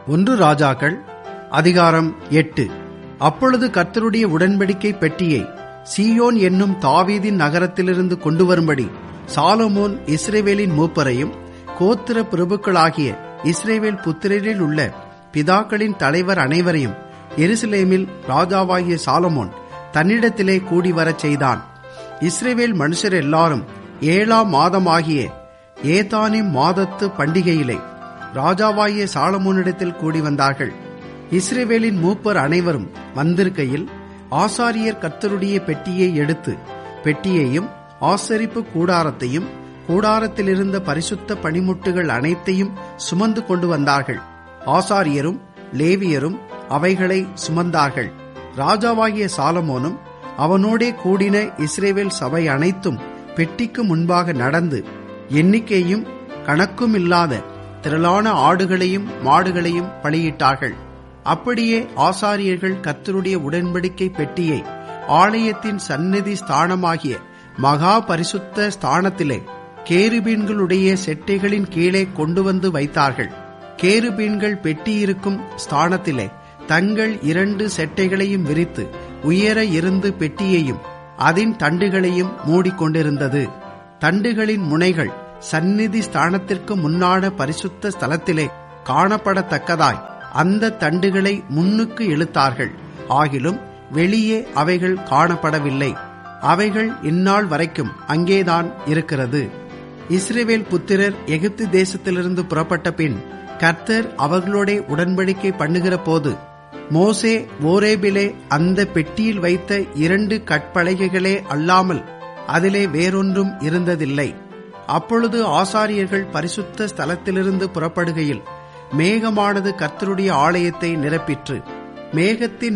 ஒன்று ராஜாக்கள் அதிகாரம் எட்டு அப்பொழுது கர்த்தருடைய உடன்படிக்கை பெட்டியை சீயோன் என்னும் தாவீதின் நகரத்திலிருந்து கொண்டு வரும்படி சாலமோன் இஸ்ரேவேலின் மூப்பரையும் கோத்திர பிரபுக்களாகிய இஸ்ரேவேல் புத்திரரில் உள்ள பிதாக்களின் தலைவர் அனைவரையும் எருசலேமில் ராஜாவாகிய சாலமோன் தன்னிடத்திலே கூடி வரச் செய்தான் இஸ்ரேவேல் மனுஷர் எல்லாரும் ஏழாம் மாதமாகிய ஏதானிம் மாதத்து பண்டிகையிலே ராஜாவாகிய சாலமோனிடத்தில் கூடி வந்தார்கள் இஸ்ரேவேலின் மூப்பர் அனைவரும் வந்திருக்கையில் ஆசாரியர் கர்த்தருடைய பெட்டியை எடுத்து பெட்டியையும் ஆசரிப்பு கூடாரத்தையும் கூடாரத்தில் இருந்த பரிசுத்த பணிமுட்டுகள் அனைத்தையும் சுமந்து கொண்டு வந்தார்கள் ஆசாரியரும் லேவியரும் அவைகளை சுமந்தார்கள் ராஜாவாகிய சாலமோனும் அவனோடே கூடின இஸ்ரேவேல் சபை அனைத்தும் பெட்டிக்கு முன்பாக நடந்து எண்ணிக்கையும் கணக்கும் இல்லாத திரளான ஆடுகளையும் மாடுகளையும் பலியிட்டார்கள் அப்படியே ஆசாரியர்கள் கர்த்தருடைய உடன்படிக்கை பெட்டியை ஆலயத்தின் சந்நிதி ஸ்தானமாகிய மகா பரிசுத்த ஸ்தானத்திலே கேருபீன்களுடைய செட்டைகளின் கீழே கொண்டு வந்து வைத்தார்கள் கேருபீன்கள் பெட்டியிருக்கும் ஸ்தானத்திலே தங்கள் இரண்டு செட்டைகளையும் விரித்து உயர இருந்து பெட்டியையும் அதன் தண்டுகளையும் மூடிக்கொண்டிருந்தது தண்டுகளின் முனைகள் சந்நிதி ஸ்தானத்திற்கு முன்னான பரிசுத்த ஸ்தலத்திலே காணப்படத்தக்கதாய் அந்த தண்டுகளை முன்னுக்கு இழுத்தார்கள் ஆகிலும் வெளியே அவைகள் காணப்படவில்லை அவைகள் இந்நாள் வரைக்கும் அங்கேதான் இருக்கிறது இஸ்ரேவேல் புத்திரர் எகிப்து தேசத்திலிருந்து புறப்பட்ட பின் கர்த்தர் அவர்களோட உடன்படிக்கை பண்ணுகிற போது மோசே ஓரேபிலே அந்த பெட்டியில் வைத்த இரண்டு கற்பலகைகளே அல்லாமல் அதிலே வேறொன்றும் இருந்ததில்லை அப்பொழுது ஆசாரியர்கள் பரிசுத்த ஸ்தலத்திலிருந்து புறப்படுகையில் மேகமானது கர்த்தருடைய ஆலயத்தை நிரப்பிற்று மேகத்தின்